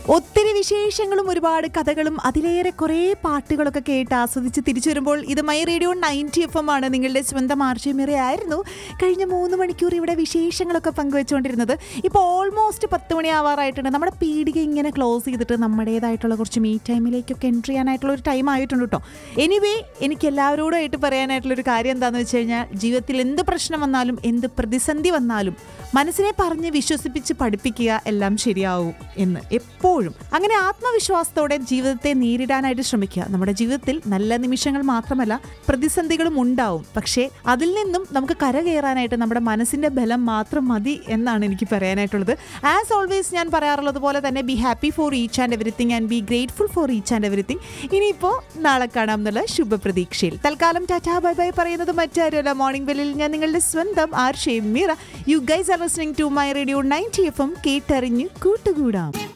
ഒത്തിരി വിശേഷങ്ങളും ഒരുപാട് കഥകളും അതിലേറെ കുറേ പാട്ടുകളൊക്കെ കേട്ട് ആസ്വദിച്ച് തിരിച്ചു വരുമ്പോൾ ഇത് my radio ninety F M ആണ് നിങ്ങളുടെ സ്വന്തം ആർജമിറ ആയിരുന്നു കഴിഞ്ഞ മൂന്ന് മണിക്കൂർ ഇവിടെ വിശേഷങ്ങളൊക്കെ പങ്കുവെച്ചുകൊണ്ടിരുന്നത് ഇപ്പോൾ ഓൾമോസ്റ്റ് പത്ത് മണി ആവാറായിട്ടുണ്ട് നമ്മുടെ പീടിക ഇങ്ങനെ ക്ലോസ് ചെയ്തിട്ട് നമ്മുടേതായിട്ടുള്ള കുറച്ച് മീ ടൈമിലേക്കൊക്കെ എൻട്രി ചെയ്യാനായിട്ടുള്ള ഒരു ടൈം ആയിട്ടുണ്ട് കേട്ടോ എനിവേ എനിക്ക് എല്ലാവരോടും ആയിട്ട് പറയാനായിട്ടുള്ള ഒരു കാര്യം എന്താണെന്ന് വെച്ച് കഴിഞ്ഞാൽ ജീവിതത്തിൽ എന്ത് പ്രശ്നം വന്നാലും എന്ത് പ്രതിസന്ധി വന്നാലും മനസ്സിനെ പറഞ്ഞ് വിശ്വസിപ്പിച്ച് പഠിപ്പിക്കുക എല്ലാം ശരിയാവും എന്ന് എപ്പോഴും അങ്ങനെ ആത്മവിശ്വാസത്തോടെ ജീവിതത്തെ നേരിടാനായിട്ട് ശ്രമിക്കുക നമ്മുടെ ജീവിതത്തിൽ നല്ല നിമിഷങ്ങൾ മാത്രമല്ല പ്രതിസന്ധികളും ഉണ്ടാവും പക്ഷേ അതിൽ നിന്നും നമുക്ക് കരകയറാനായിട്ട് നമ്മുടെ മനസ്സിന്റെ ബലം മാത്രം മതി എന്നാണ് എനിക്ക് പറയാനായിട്ടുള്ളത് ആസ് ഓൾവേസ് ഞാൻ പറയാറുള്ളത് പോലെ തന്നെ be happy for each and everything and be grateful for each and everything ഇനിയിപ്പോൾ നാളെ കാണാം എന്നുള്ള ശുഭപ്രതീക്ഷയിൽ തൽക്കാലം ടാറ്റാ ബൈ ബൈ പറയുന്നത് മറ്റാരുമല്ല മോർണിംഗ് ബെല്ലിൽ ഞാൻ നിങ്ങളുടെ സ്വന്തം R Shameera you guys are listening to my radio ninety F M കേട്ടറിഞ്ഞ് കൂട്ടുകൂടാം